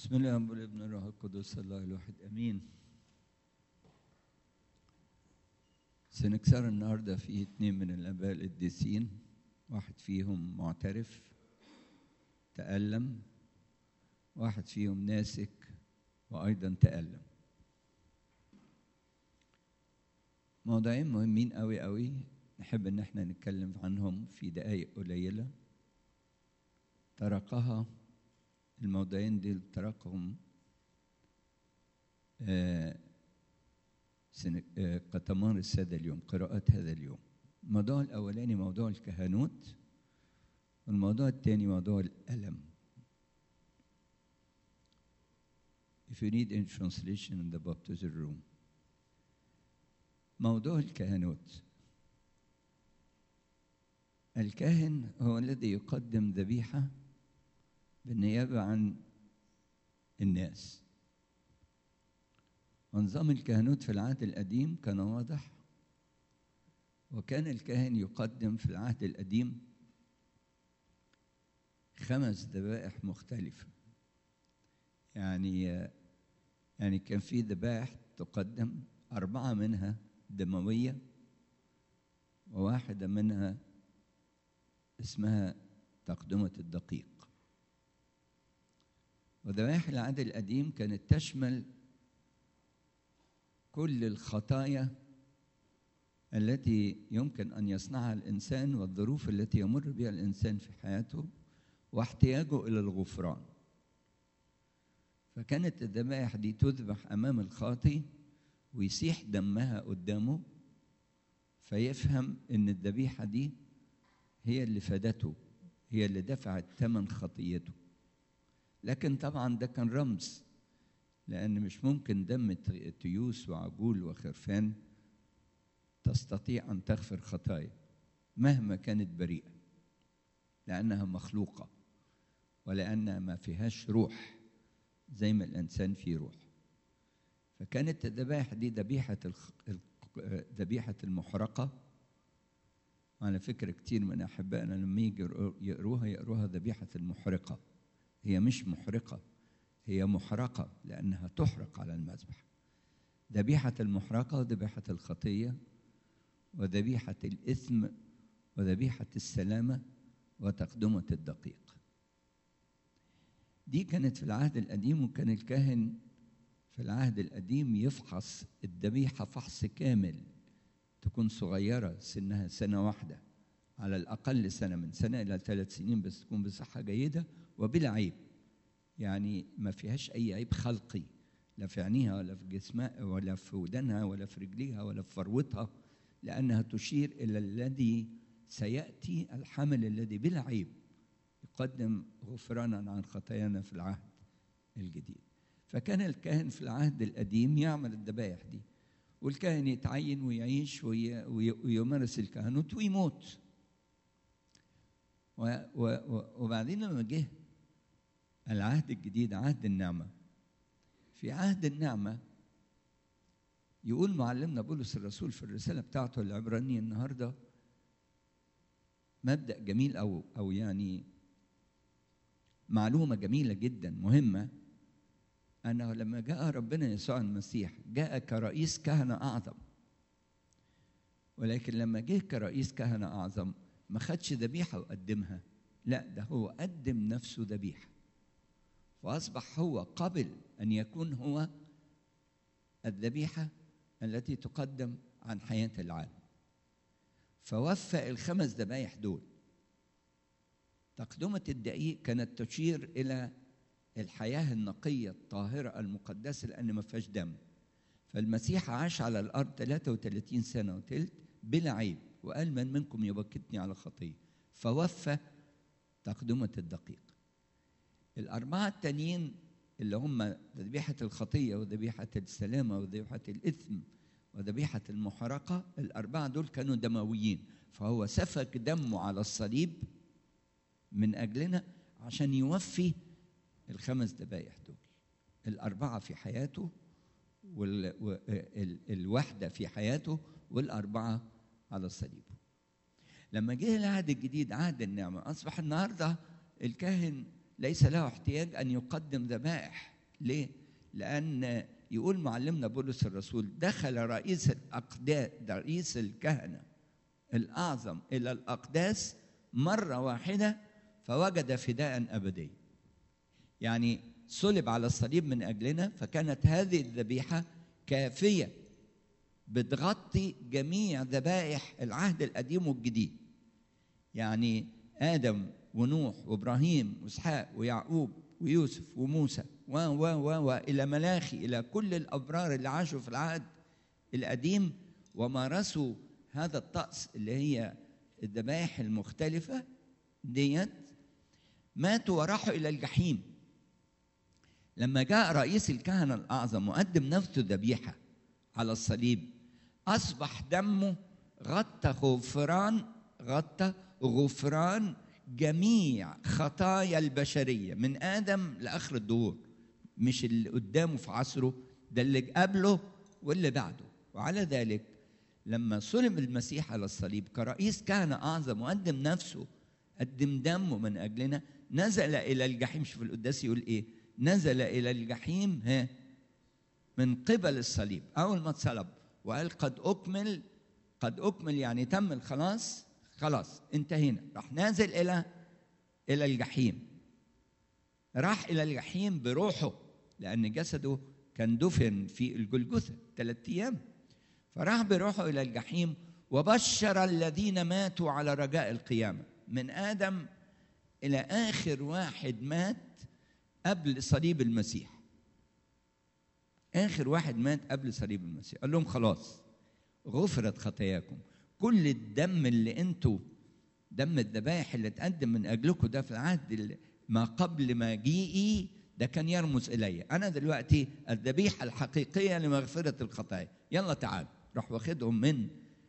بسم الله والابن الروح القدس الله الواحد امين سنكسر النهارده في اتنين من الاباء القديسين واحد فيهم معترف تألم واحد فيهم ناسك وايضا تألم موضوعين مهمين قوي قوي نحب ان احنا نتكلم عنهم في دقائق قليله تركها الموضوعين دول تركهم آه سن- آه، قطمان السادة اليوم قراءات هذا اليوم الموضوع الأولاني موضوع الكهنوت والموضوع الثاني موضوع الألم If you need any translation in the baptism room موضوع الكهنوت الكاهن هو الذي يقدم ذبيحة بالنيابة عن الناس ونظام الكهنوت في العهد القديم كان واضح وكان الكاهن يقدم في العهد القديم خمس ذبائح مختلفة يعني يعني كان في ذبائح تقدم أربعة منها دموية وواحدة منها اسمها تقدمة الدقيق وذبائح العهد القديم كانت تشمل كل الخطايا التي يمكن ان يصنعها الانسان والظروف التي يمر بها الانسان في حياته واحتياجه الى الغفران فكانت الذبائح دي تذبح امام الخاطي ويسيح دمها قدامه فيفهم ان الذبيحه دي هي اللي فادته هي اللي دفعت ثمن خطيته لكن طبعا ده كان رمز لأن مش ممكن دم تيوس وعجول وخرفان تستطيع أن تغفر خطايا مهما كانت بريئة لأنها مخلوقة ولأنها ما فيهاش روح زي ما الإنسان فيه روح فكانت الذبائح دي ذبيحة الخ- الق- ذبيحة المحرقة على فكرة كتير من أحبائنا لما يجي يقروا- يقروها يقروها ذبيحة المحرقة هي مش محرقة هي محرقة لأنها تحرق على المذبح ذبيحة المحرقة وذبيحة الخطية وذبيحة الإثم وذبيحة السلامة وتقدمة الدقيق دي كانت في العهد القديم وكان الكاهن في العهد القديم يفحص الذبيحة فحص كامل تكون صغيرة سنها سنة واحدة على الأقل سنة من سنة إلى ثلاث سنين بس تكون بصحة جيدة وبلا عيب يعني ما فيهاش أي عيب خلقي لا في عينيها ولا في جسمها ولا في ودانها ولا في رجليها ولا في فروتها لأنها تشير إلى الذي سيأتي الحمل الذي بلا عيب يقدم غفرانا عن خطايانا في العهد الجديد فكان الكاهن في العهد القديم يعمل الذبائح دي والكاهن يتعين ويعيش وي- وي- ويمارس الكهنوت ويموت و- و- و- وبعدين لما جه العهد الجديد عهد النعمة في عهد النعمة يقول معلمنا بولس الرسول في الرسالة بتاعته العبرانية النهاردة مبدأ جميل أو أو يعني معلومة جميلة جدا مهمة أنه لما جاء ربنا يسوع المسيح جاء كرئيس كهنة أعظم ولكن لما جه كرئيس كهنة أعظم ما خدش ذبيحة وقدمها لا ده هو قدم نفسه ذبيحة فأصبح هو قبل أن يكون هو الذبيحة التي تقدم عن حياة العالم فوفى الخمس ذبايح دول تقدمة الدقيق كانت تشير إلى الحياة النقية الطاهرة المقدسة لأن ما فيهاش دم فالمسيح عاش على الأرض 33 سنة وتلت بلا عيب وقال من منكم يبكتني على خطية فوفى تقدمة الدقيق الأربعة التانيين اللي هم ذبيحة الخطية وذبيحة السلامة وذبيحة الإثم وذبيحة المحرقة الأربعة دول كانوا دمويين فهو سفك دمه على الصليب من أجلنا عشان يوفي الخمس ذبايح دول الأربعة في حياته والواحدة في حياته والأربعة على الصليب لما جه العهد الجديد عهد النعمة أصبح النهاردة الكاهن ليس له احتياج ان يقدم ذبائح ليه لان يقول معلمنا بولس الرسول دخل رئيس الاقداس رئيس الكهنه الاعظم الى الاقداس مره واحده فوجد فداء ابديا يعني صلب على الصليب من اجلنا فكانت هذه الذبيحه كافيه بتغطي جميع ذبائح العهد القديم والجديد يعني ادم ونوح وابراهيم واسحاق ويعقوب ويوسف وموسى و و و والى ملاخي الى كل الابرار اللي عاشوا في العهد القديم ومارسوا هذا الطقس اللي هي الذبائح المختلفه ديت ماتوا وراحوا الى الجحيم لما جاء رئيس الكهنه الاعظم وقدم نفسه ذبيحه على الصليب اصبح دمه غطى غفران غطى غفران جميع خطايا البشريه من ادم لاخر الدهور مش اللي قدامه في عصره ده اللي قبله واللي بعده وعلى ذلك لما صلب المسيح على الصليب كرئيس كهنه اعظم وقدم نفسه قدم دمه من اجلنا نزل الى الجحيم شوف القداس يقول ايه نزل الى الجحيم ها من قبل الصليب اول ما اتصلب وقال قد اكمل قد اكمل يعني تم الخلاص خلاص انتهينا راح نازل الى الى الجحيم راح الى الجحيم بروحه لان جسده كان دفن في الجلجثه ثلاث ايام فراح بروحه الى الجحيم وبشر الذين ماتوا على رجاء القيامه من ادم الى اخر واحد مات قبل صليب المسيح اخر واحد مات قبل صليب المسيح قال لهم خلاص غفرت خطاياكم كل الدم اللي انتوا دم الذبائح اللي اتقدم من اجلكم ده في العهد ما قبل مجيئي ده كان يرمز الي انا دلوقتي الذبيحه الحقيقيه لمغفره الخطايا يلا تعال راح واخدهم من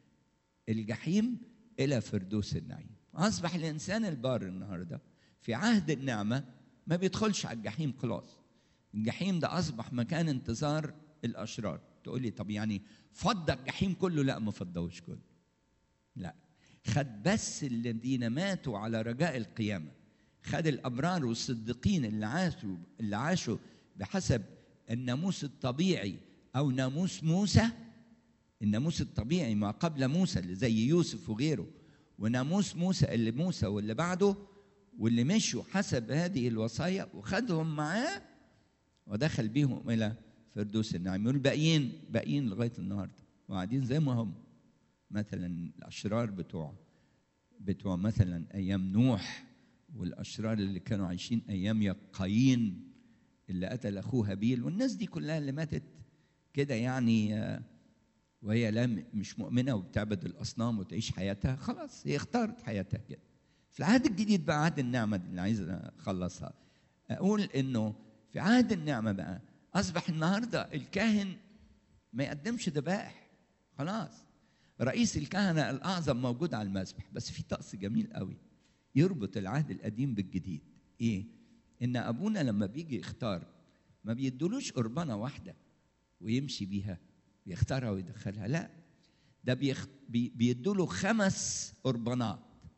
الجحيم الى فردوس النعيم اصبح الانسان البار النهارده في عهد النعمه ما بيدخلش على الجحيم خلاص الجحيم ده اصبح مكان انتظار الاشرار تقول لي طب يعني فضى الجحيم كله لا ما فضوش كله لا خد بس الذين ماتوا على رجاء القيامه خد الابرار والصديقين اللي عاشوا اللي عاشوا بحسب الناموس الطبيعي او ناموس موسى الناموس الطبيعي ما قبل موسى اللي زي يوسف وغيره وناموس موسى اللي موسى واللي بعده واللي مشوا حسب هذه الوصايا وخدهم معاه ودخل بيهم الى فردوس النعيم والباقيين باقيين لغايه النهارده وقاعدين زي ما هم مثلا الاشرار بتوع بتوع مثلا ايام نوح والاشرار اللي كانوا عايشين ايام قايين اللي قتل اخوه هابيل والناس دي كلها اللي ماتت كده يعني وهي لا مش مؤمنه وبتعبد الاصنام وتعيش حياتها خلاص هي اختارت حياتها كده في العهد الجديد بقى عهد النعمه اللي عايز اخلصها اقول انه في عهد النعمه بقى اصبح النهارده الكاهن ما يقدمش ذبائح خلاص رئيس الكهنه الاعظم موجود على المذبح بس في طقس جميل قوي يربط العهد القديم بالجديد ايه ان ابونا لما بيجي يختار ما بيدولوش قربانه واحده ويمشي بيها يختارها ويدخلها لا ده بيخ... بي... بيدوله خمس قربانات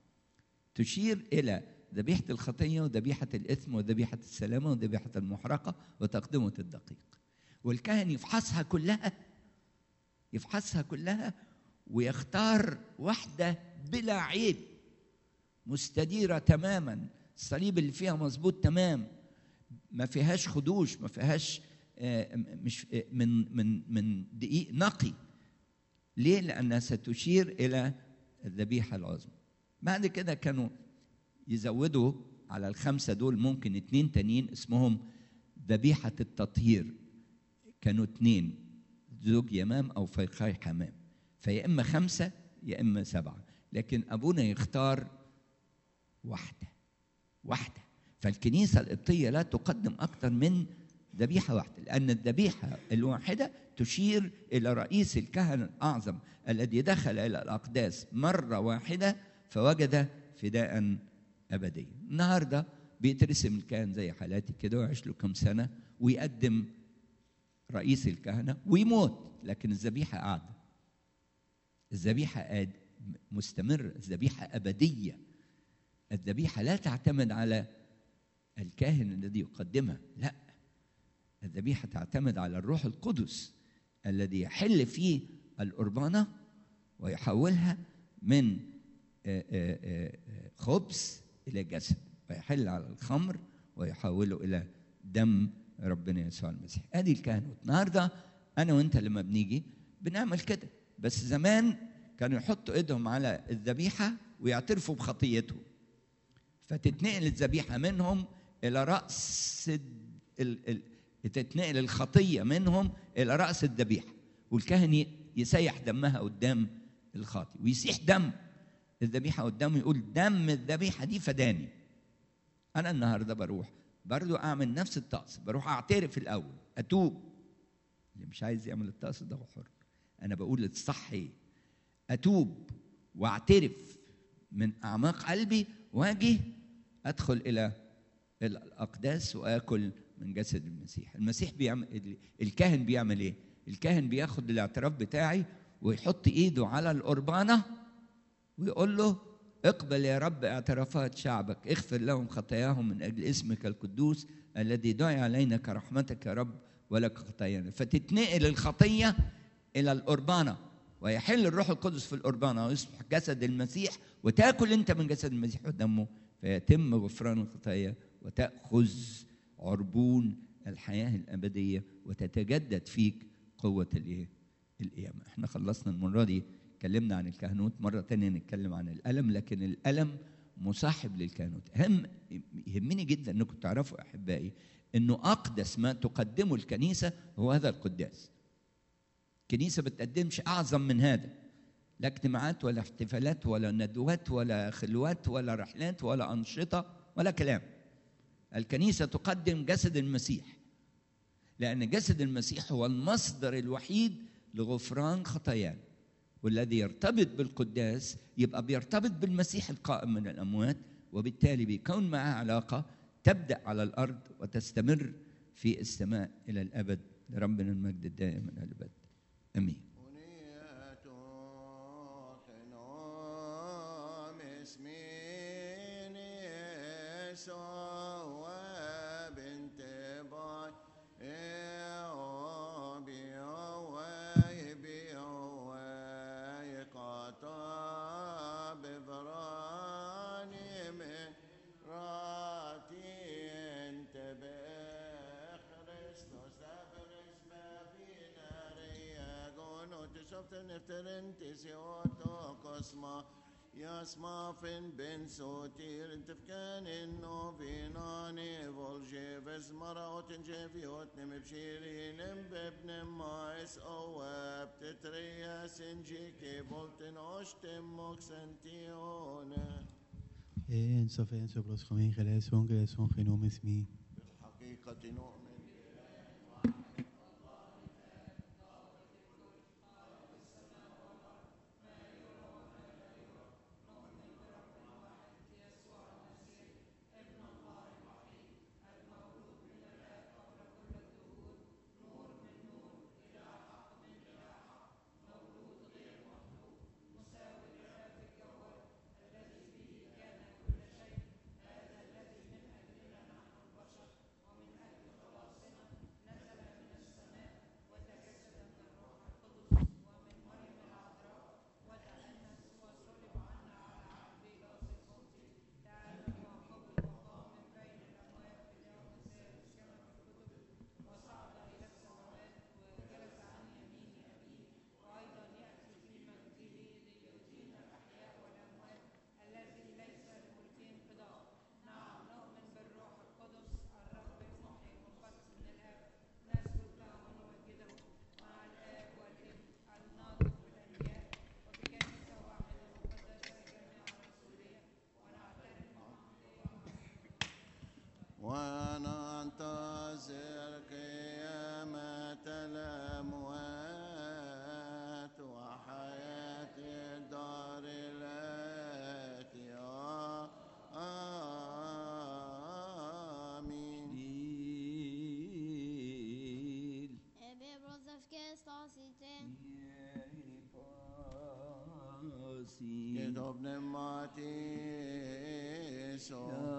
تشير الى ذبيحه الخطيه وذبيحه الاثم وذبيحه السلامه وذبيحه المحرقه وتقدمه الدقيق والكاهن يفحصها كلها يفحصها كلها ويختار واحده بلا عيب مستديره تماما الصليب اللي فيها مظبوط تمام ما فيهاش خدوش ما فيهاش مش من من من دقيق نقي ليه لانها ستشير الى الذبيحه العظمى بعد كده كانوا يزودوا على الخمسه دول ممكن اتنين تانيين اسمهم ذبيحه التطهير كانوا اتنين زوج يمام او فرخاي حمام فيا اما خمسه يا اما سبعه لكن ابونا يختار واحده واحده فالكنيسه القبطيه لا تقدم اكثر من ذبيحه واحده لان الذبيحه الواحده تشير الى رئيس الكهنه الاعظم الذي دخل الى الاقداس مره واحده فوجد فداء ابديا النهارده بيترسم الكاهن زي حالاتي كده ويعيش له كم سنه ويقدم رئيس الكهنه ويموت لكن الذبيحه قاعده الذبيحه مستمره الذبيحه ابديه الذبيحه لا تعتمد على الكاهن الذي يقدمها لا الذبيحة تعتمد على الروح القدس الذي يحل فيه القربانة ويحولها من آه، آه، آه، خبز إلى جسد ويحل على الخمر ويحوله إلى دم ربنا يسوع المسيح ادي الكهنوت النهارده انا وانت لما بنيجي بنعمل كده بس زمان كانوا يحطوا ايدهم على الذبيحه ويعترفوا بخطيتهم فتتنقل الذبيحه منهم الى راس ال... ال... تتنقل الخطيه منهم الى راس الذبيحه والكاهن ي- يسيح دمها قدام الخاطي ويسيح دم الذبيحه قدامه يقول دم الذبيحه دي فداني انا النهارده بروح برضو اعمل نفس الطقس بروح اعترف الاول اتوب اللي مش عايز يعمل الطقس ده هو حر انا بقول الصح ايه اتوب واعترف من اعماق قلبي واجي ادخل الى الاقداس واكل من جسد المسيح المسيح بيعمل الكاهن بيعمل ايه الكاهن بياخد الاعتراف بتاعي ويحط ايده على القربانه ويقول له اقبل يا رب اعترافات شعبك اغفر لهم خطاياهم من اجل اسمك القدوس الذي دعي علينا كرحمتك يا رب ولك خطايانا فتتنقل الخطيه الى القربانه ويحل الروح القدس في القربانه ويصبح جسد المسيح وتاكل انت من جسد المسيح ودمه فيتم غفران الخطايا وتاخذ عربون الحياه الابديه وتتجدد فيك قوه الايه؟ القيامه احنا خلصنا المره دي اتكلمنا عن الكهنوت مرة تانية نتكلم عن الألم لكن الألم مصاحب للكهنوت هم يهمني جدا انكم تعرفوا احبائي انه اقدس ما تقدمه الكنيسة هو هذا القداس الكنيسة بتقدمش اعظم من هذا لا اجتماعات ولا احتفالات ولا ندوات ولا خلوات ولا رحلات ولا أنشطة ولا كلام الكنيسة تقدم جسد المسيح لأن جسد المسيح هو المصدر الوحيد لغفران خطايانا والذي يرتبط بالقداس يبقى بيرتبط بالمسيح القائم من الأموات وبالتالي بيكون معاه علاقة تبدأ على الأرض وتستمر في السماء إلى الأبد لربنا المجد الدائم من الأبد أمين Jasmafen ben sotir tefkan inno vinani volje vezmara otin jeviot nem bshiri nem bebnem mais oab tetria sinjike volten oshtem moxantione אין סוף אין סוף los חמין חלס הון גלס הון חינום اسمי بالحقيقة نؤمن وننتظر قيامة الأموات وحياة الدار التي آمين Lil Ebe brozavke stasite. Pasi كتب نماتي سو